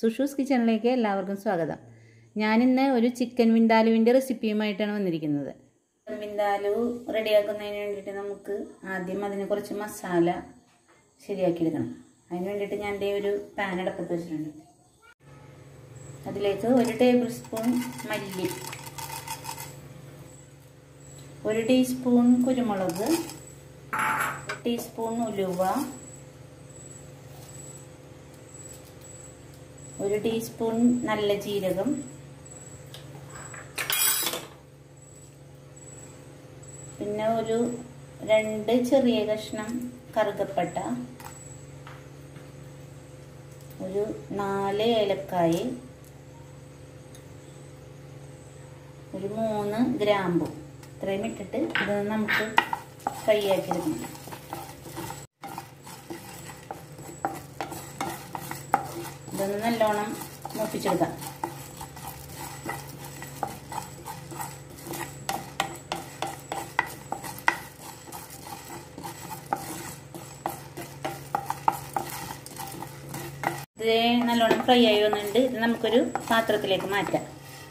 സുഷൂസ് കിച്ചണിലേക്ക് എല്ലാവർക്കും സ്വാഗതം ഞാനിന്ന് ഒരു ചിക്കൻ വിന്താലുവിൻ്റെ റെസിപ്പിയുമായിട്ടാണ് വന്നിരിക്കുന്നത് ചിക്കൻ വിന്താലു റെഡിയാക്കുന്നതിന് വേണ്ടിയിട്ട് നമുക്ക് ആദ്യം അതിന് കുറച്ച് മസാല ശരിയാക്കിയെടുക്കണം അതിന് വേണ്ടിയിട്ട് ഞാൻ ദേ ഒരു പാൻ അടപ്പത്ത് വെച്ചിട്ടുണ്ട് അതിലേക്ക് ഒരു ടേബിൾ സ്പൂൺ മല്ലി ഒരു ടീസ്പൂൺ കുരുമുളക് ഒരു ടീസ്പൂൺ ഉലുവ ഒരു ടീസ്പൂൺ നല്ല ജീരകം പിന്നെ ഒരു രണ്ട് ചെറിയ കഷ്ണം കറുകപ്പട്ട ഒരു നാല് ഏലക്കായ് ഒരു മൂന്ന് ഗ്രാമ്പു ഇത്രയും ഇട്ടിട്ട് ഇത് നമുക്ക് ഫ്രൈ ആക്കി എടുക്കണം ഇതൊന്ന് നല്ലോണം മൂപ്പിച്ചെടുക്കാം ഇത് നല്ലോണം ഫ്രൈ ആയി വന്നിട്ടുണ്ട് ഇത് നമുക്കൊരു പാത്രത്തിലേക്ക് മാറ്റാം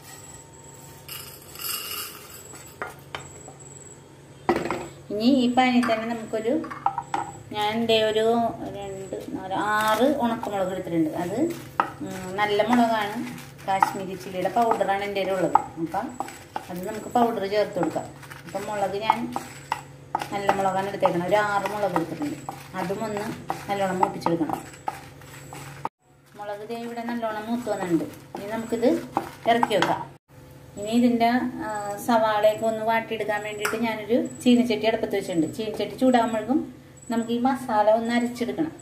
ഇനി ഈ പാനിൽ തന്നെ നമുക്കൊരു ഞാൻ എൻ്റെ ഒരു രണ്ട് നാല് ആറ് ഉണക്കമുളക് എടുത്തിട്ടുണ്ട് അത് നല്ല മുളകാണ് കാശ്മീരി ചില്ലിയുടെ പൗഡറാണ് എൻ്റെ ഉള്ളത് അപ്പം അത് നമുക്ക് പൗഡർ ചേർത്ത് കൊടുക്കാം അപ്പം മുളക് ഞാൻ നല്ല മുളകാണ് എടുത്തേക്കണം ഒരു ആറ് മുളക് എടുത്തിട്ടുണ്ട് അതും ഒന്ന് നല്ലോണം മൂപ്പിച്ചെടുക്കണം മുളക് ദേ ഇവിടെ നല്ലോണം മൂത്ത് വന്നിട്ടുണ്ട് ഇനി നമുക്കിത് ഇറക്കി വെക്കാം ഇനി ഇതിൻ്റെ സവാളയൊക്കെ ഒന്ന് വാട്ടിയെടുക്കാൻ വേണ്ടിയിട്ട് ഞാനൊരു ചീനച്ചട്ടി അടുപ്പത്ത് വെച്ചിട്ടുണ്ട് ചീനച്ചട്ടി ചൂടാകുമ്പോഴേക്കും നമുക്ക് ഈ മസാല ഒന്ന് അരച്ചെടുക്കണം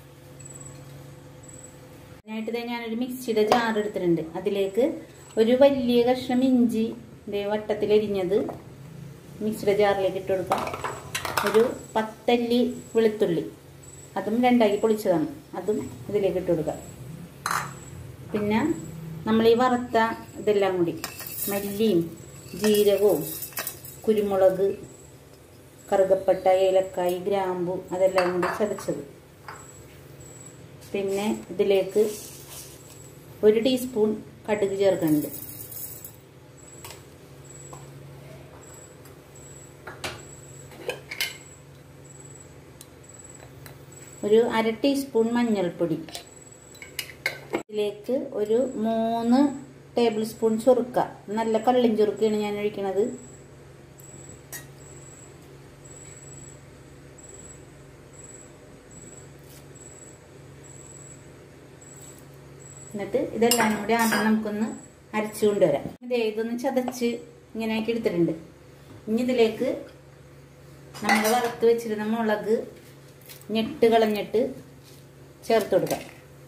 അതിനായിട്ട് ഇതേ ഞാനൊരു മിക്സിയുടെ ജാർ എടുത്തിട്ടുണ്ട് അതിലേക്ക് ഒരു വലിയ കഷ്ണം ഇഞ്ചി ഇതേ വട്ടത്തിലരിഞ്ഞത് മിക്സിയുടെ ജാറിലേക്ക് ഇട്ട് കൊടുക്കാം ഒരു പത്തല്ലി വെളുത്തുള്ളി അതും രണ്ടാക്കി പൊളിച്ചതാണ് അതും ഇതിലേക്ക് ഇട്ട് കൊടുക്കാം പിന്നെ നമ്മൾ ഈ വറുത്ത ഇതെല്ലാം കൂടി മല്ലിയും ജീരകവും കുരുമുളക് കറുകപ്പട്ട ഏലക്കായ് ഗ്രാമ്പു അതെല്ലാം കൂടി ചതച്ചത് പിന്നെ ഇതിലേക്ക് ഒരു ടീസ്പൂൺ കടുക് ചേർക്കുന്നുണ്ട് ഒരു അര ടീസ്പൂൺ മഞ്ഞൾപ്പൊടി ഇതിലേക്ക് ഒരു മൂന്ന് ടേബിൾ സ്പൂൺ ചുറുക്ക നല്ല കള്ളിൻ ചുറുക്കയാണ് ഞാൻ ഒഴിക്കുന്നത് എന്നിട്ട് ഇതെല്ലാം കൂടി ആദ്യം നമുക്കൊന്ന് അരച്ചു കൊണ്ടുവരാം ഇതേ ഇതൊന്ന് ചതച്ച് ഇങ്ങനെയാക്കി എടുത്തിട്ടുണ്ട് ഇനി ഇതിലേക്ക് നമ്മൾ വറുത്ത് വെച്ചിരുന്ന മുളക് ഞെട്ട് കളഞ്ഞിട്ട് ചേർത്ത് കൊടുക്കാം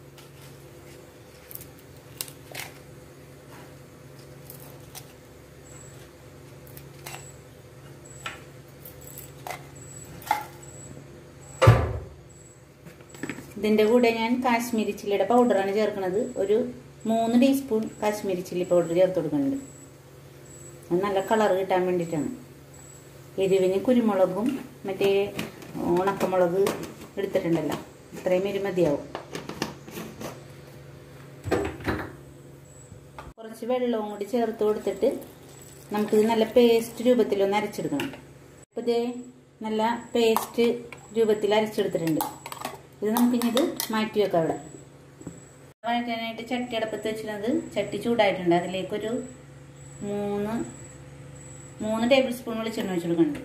ഇതിൻ്റെ കൂടെ ഞാൻ കാശ്മീരി ചില്ലിയുടെ പൗഡറാണ് ചേർക്കുന്നത് ഒരു മൂന്ന് ടീസ്പൂൺ കാശ്മീരി ചില്ലി പൗഡർ ചേർത്ത് കൊടുക്കുന്നുണ്ട് അത് നല്ല കളർ കിട്ടാൻ വേണ്ടിയിട്ടാണ് എരിവിന് കുരുമുളകും മറ്റേ ഉണക്കമുളക് എടുത്തിട്ടുണ്ടല്ലോ ഇത്രയും എരി മതിയാവും കുറച്ച് വെള്ളവും കൂടി ചേർത്ത് കൊടുത്തിട്ട് നമുക്കിത് നല്ല പേസ്റ്റ് രൂപത്തിലൊന്ന് അരച്ചെടുക്കണം അപ്പോൾ ഇതേ നല്ല പേസ്റ്റ് രൂപത്തിൽ അരച്ചെടുത്തിട്ടുണ്ട് ഇത് നമുക്കിനി ഇത് മാറ്റി വെക്കാം ഇവിടെ വഴറ്റാനായിട്ട് ചട്ടി അടപ്പത്ത് വെച്ചിരുന്നത് ചട്ടി ചൂടായിട്ടുണ്ട് അതിലേക്കൊരു മൂന്ന് മൂന്ന് ടേബിൾ സ്പൂൺ വെളിച്ചെണ്ണ വെച്ച് കൊടുക്കുന്നുണ്ട്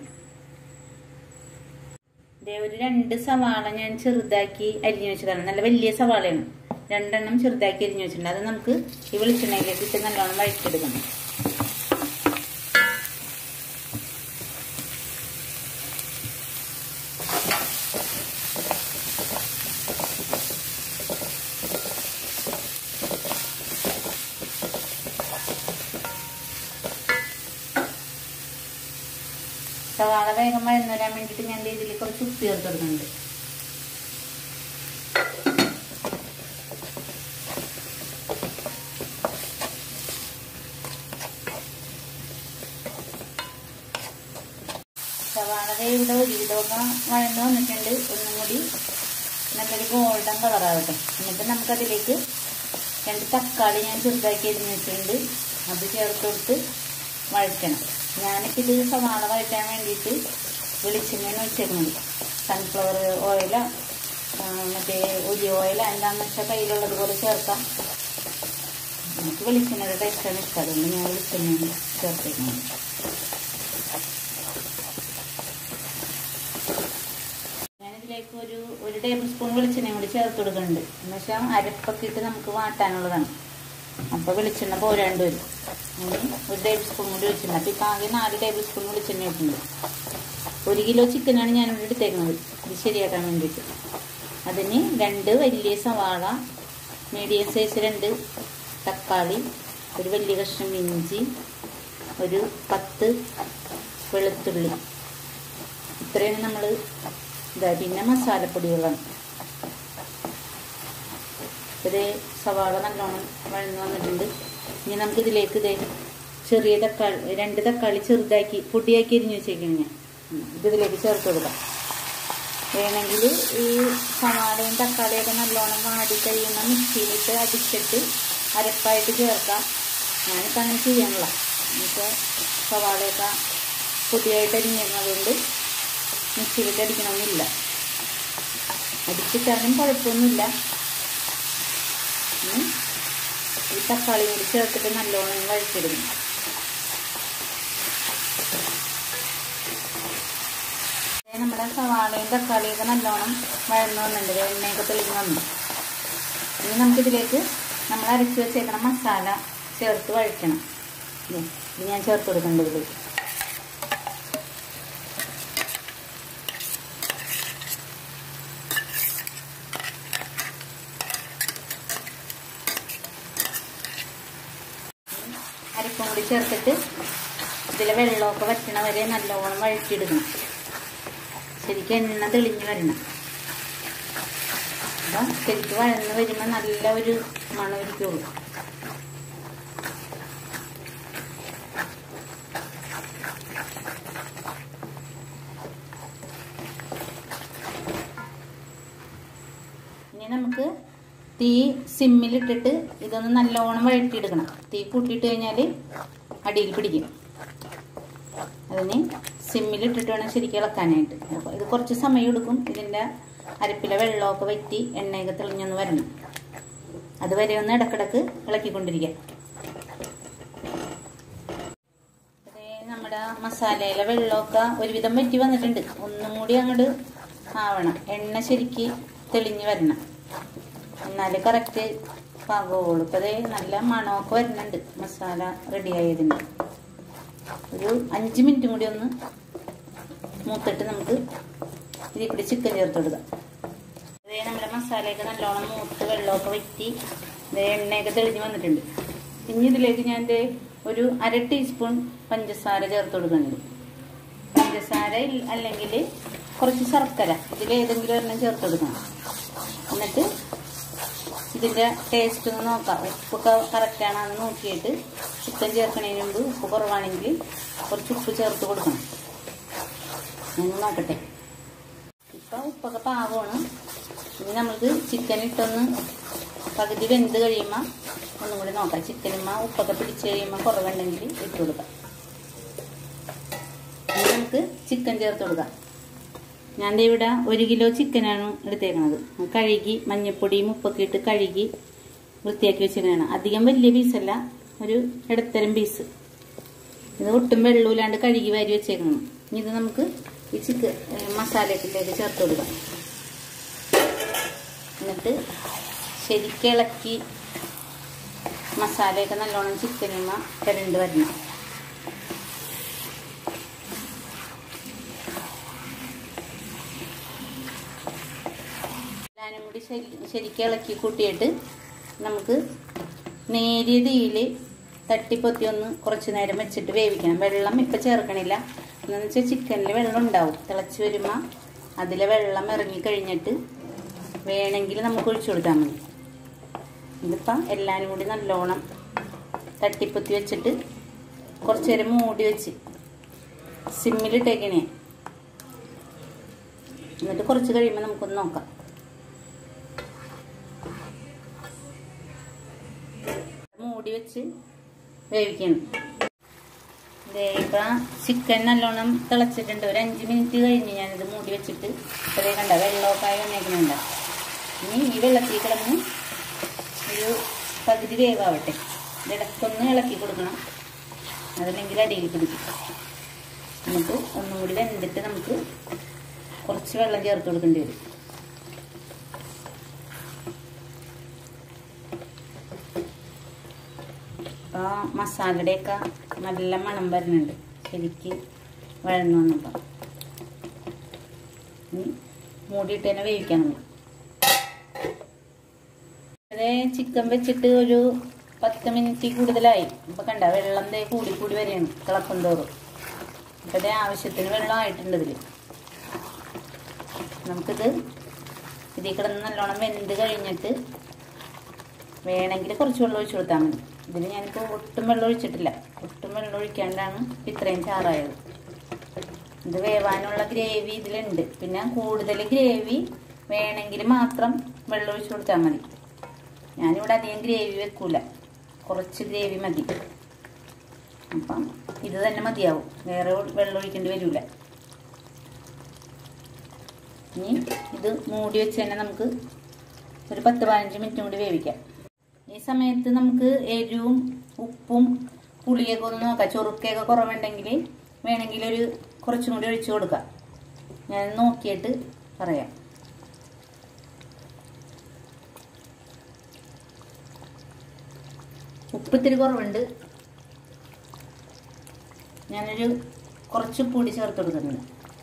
ഇതേ ഒരു രണ്ട് സവാള ഞാൻ ചെറുതാക്കി അരിഞ്ഞു വെച്ചതാണ് നല്ല വലിയ സവാളയാണ് രണ്ടെണ്ണം ചെറുതാക്കി അരിഞ്ഞു വെച്ചിട്ടുണ്ട് അത് നമുക്ക് ഈ വെളിച്ചെണ്ണയിലേക്ക് ഇട്ട് നല്ലോണം വഴറ്റിയെടുക്കണം സവാള വേഗം വഴന്നു വരാൻ വേണ്ടിയിട്ട് ഞാൻ ഇതിൽ കുറച്ച് ഉപ്പ് ചേർത്ത് കൊടുക്കുന്നുണ്ട് സവാള ഇവിടെ ഒരുവിധമൊക്കെ വഴന്നു വന്നിട്ടുണ്ട് ഒന്നും കൂടി നല്ലൊരു ഗോൾഡൻ കളറാവട്ടെ എന്നിട്ട് നമുക്കതിലേക്ക് രണ്ട് തക്കാളി ഞാൻ ചെറുതാക്കി അരിഞ്ഞ് വെച്ചിട്ടുണ്ട് അത് ചേർത്ത് കൊടുത്ത് വഴറ്റണം ഞാനിപ്പോൾ ഇത് സവാള വഴറ്റാൻ വേണ്ടിയിട്ട് വെളിച്ചെണ്ണയാണ് വെച്ചേക്കുന്നത് സൺഫ്ലവർ ഓയിലോ മറ്റേ ഒലി ഓയിലോ എന്താണെന്ന് വെച്ചാൽ കയ്യിലുള്ളത് പോലെ ചേർക്കാം എനിക്ക് വെളിച്ചെണ്ണയുടെ ടേസ്റ്റാണ് ഇഷ്ടം അതുകൊണ്ട് ഞാൻ വെളിച്ചെണ്ണ ചേർത്തേക്കുന്നത് ഞാനിതിലേക്ക് ഒരു ഒരു ടേബിൾ സ്പൂൺ വെളിച്ചെണ്ണയും കൂടി ചേർത്ത് കൊടുക്കുന്നുണ്ട് എന്ന് വെച്ചാൽ അരപ്പൊക്കെ ഇട്ട് നമുക്ക് വാട്ടാനുള്ളതാണ് അപ്പോൾ വെളിച്ചെണ്ണ പോരാണ്ട് വരും അങ്ങനെ ഒരു ടേബിൾ സ്പൂൺ കൂടി വെളിച്ചെണ്ണ അപ്പോൾ ഇപ്പം ആകെ നാല് ടേബിൾ സ്പൂൺ വെളിച്ചെണ്ണ ഇട്ടുണ്ട് ഒരു കിലോ ചിക്കനാണ് ഞാനിവിടെ എടുത്തേക്കുന്നത് ഇത് ശരിയാക്കാൻ വേണ്ടിയിട്ട് അതിന് രണ്ട് വലിയ സവാള മീഡിയം സൈസ് രണ്ട് തക്കാളി ഒരു വലിയ കഷ്ണം ഇഞ്ചി ഒരു പത്ത് വെളുത്തുള്ളി ഇത്രയാണ് നമ്മൾ ഇതാ പിന്നെ മസാലപ്പൊടികളാണ് ഒരു സവാള നല്ലോണം വഴന്ന് വന്നിട്ടുണ്ട് ഇനി നമുക്ക് ഇതിലേക്ക് ഇതേ ചെറിയ തക്കാളി രണ്ട് തക്കാളി ചെറുതാക്കി പൊടിയാക്കി എരിഞ്ഞ് വെച്ചേക്കണം ഞാൻ ഇത് ഇതിലേക്ക് ചേർത്ത് കൊടുക്കാം വേണമെങ്കിൽ ഈ സവാളയും തക്കാളിയൊക്കെ നല്ലോണം വാടി കഴിയുമ്പോൾ മിക്സിയിലിട്ട് അടിച്ചിട്ട് അരപ്പായിട്ട് ചേർക്കാം ഞാനിപ്പോൾ അങ്ങനെ ചെയ്യാനുള്ള എനിക്ക് സവാളയൊക്കെ പൊടിയായിട്ട് അരിഞ്ഞിരുന്നതുകൊണ്ട് മിക്സിയിലിട്ട് അടിക്കണമെന്നില്ല അടിച്ചിട്ടാലും കുഴപ്പമൊന്നുമില്ല ഈ തക്കാളി കൂടി ചേർത്തിട്ട് നല്ലോണം വഴിച്ചിടുന്നു നമ്മുടെ സവാളയും തക്കാളിയൊക്കെ നല്ലോണം വഴന്നു വന്നിട്ടുണ്ട് എണ്ണയൊക്കെ തെളിഞ്ഞ് വന്നു ഇനി നമുക്കിതിലേക്ക് നമ്മൾ അരച്ച് വെച്ചേക്കണം മസാല ചേർത്ത് വഴറ്റണം ഇത് ഞാൻ ചേർത്ത് കൊടുക്കേണ്ടത് ഇതിലേക്ക് അരപ്പും കൂടി ചേർത്തിട്ട് ഇതിലെ വെള്ളമൊക്കെ വറ്റണ വരെ നല്ലോണം വഴറ്റിയെടുക്കണം ശരിക്കും എണ്ണ തെളിഞ്ഞ് വരണം അപ്പം ശരിക്കും വഴന്ന് വരുമ്പോൾ നല്ല ഒരു മണം ഇരിക്കുള്ളൂ ഇനി നമുക്ക് തീ സിമ്മിലിട്ടിട്ട് ഇതൊന്ന് നല്ലോണം വഴറ്റിയെടുക്കണം തീ കൂട്ടിയിട്ട് കഴിഞ്ഞാൽ അടിയിൽ പിടിക്കും അതിന് സിമ്മിലിട്ടിട്ട് വേണം ശരിക്കും ഇളക്കാനായിട്ട് അപ്പോൾ ഇത് കുറച്ച് സമയം എടുക്കും ഇതിൻ്റെ അരപ്പിലെ വെള്ളമൊക്കെ വറ്റി എണ്ണയൊക്കെ തെളിഞ്ഞൊന്ന് വരണം അതുവരെ ഒന്ന് ഇടക്കിടക്ക് ഇളക്കിക്കൊണ്ടിരിക്കുക നമ്മുടെ മസാലയിലെ വെള്ളമൊക്കെ ഒരുവിധം വറ്റി വന്നിട്ടുണ്ട് ഒന്നും കൂടി അങ്ങോട്ട് ആവണം എണ്ണ ശരിക്ക് തെളിഞ്ഞ് വരണം എന്നാലേ കറക്റ്റ് പാകമുള്ളൂ ഇപ്പോൾ അതേ നല്ല മണമൊക്കെ വരുന്നുണ്ട് മസാല റെഡി ആയതിൻ്റെ ഒരു അഞ്ച് മിനിറ്റും കൂടി ഒന്ന് മൂത്തിട്ട് നമുക്ക് ഇതിൽ കൂടി ചിക്കൻ ചേർത്ത് കൊടുക്കാം അതേ നമ്മുടെ മസാലയൊക്കെ നല്ലോണം മൂത്ത് വെള്ളമൊക്കെ വറ്റി എണ്ണയൊക്കെ തെളിഞ്ഞ് വന്നിട്ടുണ്ട് ഇനി ഇതിലേക്ക് ഞാൻ ദേ ഒരു അര ടീസ്പൂൺ പഞ്ചസാര ചേർത്ത് കൊടുക്കുന്നുണ്ട് പഞ്ചസാര അല്ലെങ്കിൽ കുറച്ച് ശർക്കര ഇതിലേതെങ്കിലും ഒരെണ്ണം ചേർത്ത് കൊടുക്കണം എന്നിട്ട് ഇതിൻ്റെ ടേസ്റ്റ് ഒന്ന് നോക്കാം ഉപ്പൊക്കെ കറക്റ്റാണെന്ന് നോക്കിയിട്ട് ചിക്കൻ ചേർക്കണതിന് മുമ്പ് ഉപ്പ് കുറവാണെങ്കിൽ കുറച്ച് ഉപ്പ് ചേർത്ത് കൊടുക്കണം ഞാൻ നോക്കട്ടെ ഇപ്പം ഉപ്പൊക്കെ പാകമാണ് ഇനി നമുക്ക് ചിക്കൻ ഇട്ടൊന്ന് പകുതി വെന്ത് കഴിയുമ്പോൾ ഒന്നും കൂടി നോക്കാം ചിക്കനുമ്മ ഉപ്പൊക്കെ പിടിച്ച് കഴിയുമ്പോൾ കുറവുണ്ടെങ്കിൽ ഇട്ട് കൊടുക്കാം ഇനി നമുക്ക് ചിക്കൻ ചേർത്ത് കൊടുക്കാം ഞാൻ ദേ ഇവിടെ ഒരു കിലോ ചിക്കനാണ് എടുത്തേക്കണത് കഴുകി മഞ്ഞപ്പൊടിയും ഉപ്പൊക്കെ ഇട്ട് കഴുകി വൃത്തിയാക്കി വെച്ചിരിക്കുകയാണ് അധികം വലിയ പീസല്ല ഒരു ഇടത്തരം പീസ് ഇത് ഒട്ടും വെള്ളമില്ലാണ്ട് കഴുകി വാരി വെച്ചേക്കണം ഇനി ഇത് നമുക്ക് ഈ ചിക്കൻ മസാലക്കിലേക്ക് ചേർത്ത് കൊടുക്കാം എന്നിട്ട് ശരിക്കും ഇളക്കി മസാലയൊക്കെ നല്ലോണം ചിക്കനുമ്മ കിരണ്ട് വരണം എല്ലാനും കൂടി ശരിക്കും ഇളക്കി കൂട്ടിയിട്ട് നമുക്ക് നേരിയ തീയിൽ തട്ടിപ്പൊത്തി ഒന്ന് കുറച്ച് നേരം വെച്ചിട്ട് വേവിക്കണം വെള്ളം ഇപ്പം ചേർക്കണില്ല എന്നു വെച്ചാൽ ചിക്കനിൽ വെള്ളം ഉണ്ടാവും തിളച്ച് വരുമ്പോൾ അതിലെ വെള്ളം ഇറങ്ങി കഴിഞ്ഞിട്ട് വേണമെങ്കിൽ നമുക്ക് ഒഴിച്ചു കൊടുത്താൽ മതി ഇതിപ്പം എല്ലാവരും കൂടി നല്ലോണം തട്ടിപ്പൊത്തി വെച്ചിട്ട് കുറച്ച് നേരം മൂടി വെച്ച് സിമ്മിലിട്ടേക്കണേ എന്നിട്ട് കുറച്ച് കഴിയുമ്പോൾ നമുക്കൊന്ന് നോക്കാം വെച്ച് വേവിക്കണം ദേ ഇപ്പൊ ചിക്കൻ നല്ലോണം തിളച്ചിട്ടുണ്ട് ഒരു അഞ്ച് മിനിറ്റ് കഴിഞ്ഞ് ഞാനിത് മൂടി വെച്ചിട്ട് അതേ കണ്ട വെള്ളമൊക്കെ ആയി വന്നേക്കുന്നുണ്ട് ഇനി ഈ വെള്ളത്തിൽ കിടന്ന് ഒരു പകുതി വേവാവട്ടെ ഇടക്കൊന്ന് ഇളക്കി കൊടുക്കണം അതല്ലെങ്കിൽ അടിയിൽ പിടിക്കും എന്നിട്ട് ഒന്നും കൂടി വെന്തിട്ട് നമുക്ക് കുറച്ച് വെള്ളം ചേർത്ത് കൊടുക്കേണ്ടി വരും അപ്പോൾ മസാലയുടെയൊക്കെ നല്ല മണം വരുന്നുണ്ട് ശരിക്ക് വഴന്നു വന്നപ്പോൾ ഇനി മൂടിയിട്ട് തന്നെ വേവിക്കാൻ നമ്മൾ അതേ ചിക്കൻ വെച്ചിട്ട് ഒരു പത്ത് മിനിറ്റ് കൂടുതലായി ഇപ്പൊ കണ്ട വെള്ളം ദേ കൂടി കൂടി വരെയാണ് തിളക്കും തോറും ഇപ്പൊ ദേ ആവശ്യത്തിന് വെള്ളം ആയിട്ടുണ്ട് ഇതില് നമുക്കിത് ഇതിൽ കിടന്ന് നല്ലോണം വെന്ത് കഴിഞ്ഞിട്ട് വേണമെങ്കിൽ കുറച്ച് വെള്ളം ഒഴിച്ചു കൊടുത്താൽ മതി ഇതിൽ ഞാനിപ്പോൾ ഒട്ടും വെള്ളം ഒഴിച്ചിട്ടില്ല ഒട്ടും വെള്ളം ഒഴിക്കാണ്ടാണ് ഇത്രയും ചാറായത് ഇത് വേവാനുള്ള ഗ്രേവി ഇതിലുണ്ട് പിന്നെ കൂടുതൽ ഗ്രേവി വേണമെങ്കിൽ മാത്രം വെള്ളം ഒഴിച്ചു കൊടുത്താൽ മതി ഞാനിവിടെ അധികം ഗ്രേവി വെക്കൂല കുറച്ച് ഗ്രേവി മതി അപ്പം ഇത് തന്നെ മതിയാവും വേറെ വെള്ളം ഒഴിക്കേണ്ടി വരില്ല ഇനി ഇത് മൂടി വെച്ച് തന്നെ നമുക്ക് ഒരു പത്ത് പതിനഞ്ച് മിനിറ്റും കൂടി വേവിക്കാം ഈ സമയത്ത് നമുക്ക് എരിവും ഉപ്പും പുളിയൊക്കെ ഒന്ന് നോക്കാം ചൊറുക്കൊക്കെ കുറവുണ്ടെങ്കിൽ വേണമെങ്കിൽ ഒരു കുറച്ചും കൂടി ഒഴിച്ചു കൊടുക്കാം ഞാൻ നോക്കിയിട്ട് പറയാം ഉപ്പ് ഇത്തിരി കുറവുണ്ട് ഞാനൊരു കുറച്ച് പൊടി ചേർത്ത് കൊടുക്കുന്നുണ്ട്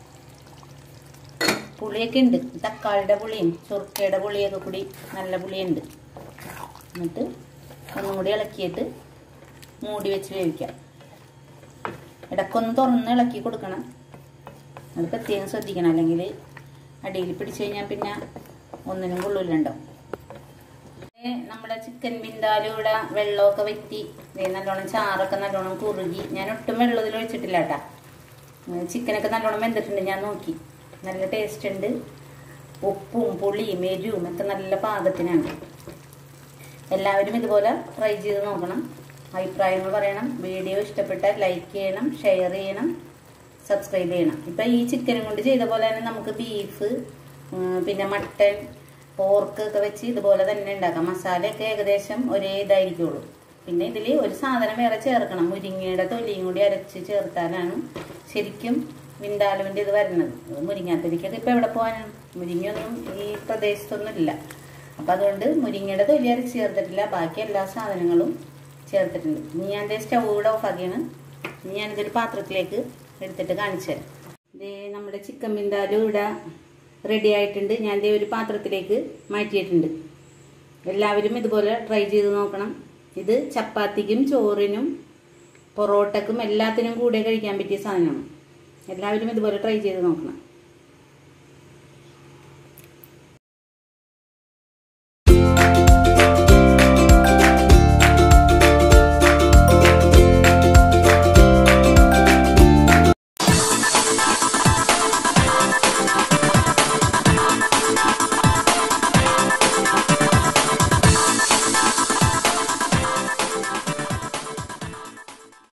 പുളിയൊക്കെ ഉണ്ട് തക്കാളിയുടെ പുളിയും ചൊറുക്കയുടെ പുളിയൊക്കെ കൂടി നല്ല പുളിയുണ്ട് എന്നിട്ട് ഒന്നും കൂടി ഇളക്കിയിട്ട് മൂടി വെച്ച് വേവിക്കാം ഇടയ്ക്കൊന്ന് തുറന്ന് ഇളക്കി കൊടുക്കണം അത് പ്രത്യേകം ശ്രദ്ധിക്കണം അല്ലെങ്കിൽ അടിയിൽ പിടിച്ചു കഴിഞ്ഞാൽ പിന്നെ ഒന്നിനും കൊള്ളൂലുണ്ടാവും നമ്മുടെ ചിക്കൻ ബിന്ദാലും ഇവിടെ വെള്ളമൊക്കെ വറ്റി ദേ നല്ലോണം ചാറൊക്കെ നല്ലോണം കുറുകി ഞാൻ ഒട്ടും വെള്ളം ഇതിൽ ഒഴിച്ചിട്ടില്ല കേട്ടാ ചിക്കനൊക്കെ നല്ലോണം വെന്തിട്ടുണ്ട് ഞാൻ നോക്കി നല്ല ടേസ്റ്റ് ഉണ്ട് ഉപ്പും പുളിയും എരിവും ഒക്കെ നല്ല പാകത്തിനാണ് എല്ലാവരും ഇതുപോലെ ട്രൈ ചെയ്ത് നോക്കണം അഭിപ്രായങ്ങൾ പറയണം വീഡിയോ ഇഷ്ടപ്പെട്ടാൽ ലൈക്ക് ചെയ്യണം ഷെയർ ചെയ്യണം സബ്സ്ക്രൈബ് ചെയ്യണം ഇപ്പം ഈ ചിക്കനും കൊണ്ട് ചെയ്ത പോലെ തന്നെ നമുക്ക് ബീഫ് പിന്നെ മട്ടൻ പോർക്ക് ഒക്കെ വെച്ച് ഇതുപോലെ തന്നെ ഉണ്ടാക്കാം മസാലയൊക്കെ ഏകദേശം ഒരേ ഇതായിരിക്കുള്ളൂ പിന്നെ ഇതിൽ ഒരു സാധനം വേറെ ചേർക്കണം മുരിങ്ങയുടെ തൊലിയും കൂടി അരച്ച് ചേർത്താലാണ് ശരിക്കും വിണ്ടാലുവിൻ്റെ ഇത് വരുന്നത് മുരിങ്ങാത്തൊലിക്കൊക്കെ ഇപ്പം എവിടെ പോകാനാണ് മുരിങ്ങയൊന്നും ഈ പ്രദേശത്തൊന്നും ഇല്ല അപ്പം അതുകൊണ്ട് മുരിങ്ങയുടെ തൊലി അരച്ച് ചേർത്തിട്ടില്ല ബാക്കി എല്ലാ സാധനങ്ങളും ചേർത്തിട്ടുണ്ട് ഇനി ഞാൻ സ്റ്റൗ കൂടെ ഓഫാക്കിയാണ് ഇനി ഞാനിതൊരു പാത്രത്തിലേക്ക് എടുത്തിട്ട് കാണിച്ചു തരാം ഇത് നമ്മുടെ ചിക്കൻ ബിന്ദാലും ഇവിടെ റെഡി ആയിട്ടുണ്ട് ഞാൻ ദേ ഒരു പാത്രത്തിലേക്ക് മാറ്റിയിട്ടുണ്ട് എല്ലാവരും ഇതുപോലെ ട്രൈ ചെയ്ത് നോക്കണം ഇത് ചപ്പാത്തിക്കും ചോറിനും പൊറോട്ടക്കും എല്ലാത്തിനും കൂടെ കഴിക്കാൻ പറ്റിയ സാധനമാണ് എല്ലാവരും ഇതുപോലെ ട്രൈ ചെയ്ത് നോക്കണം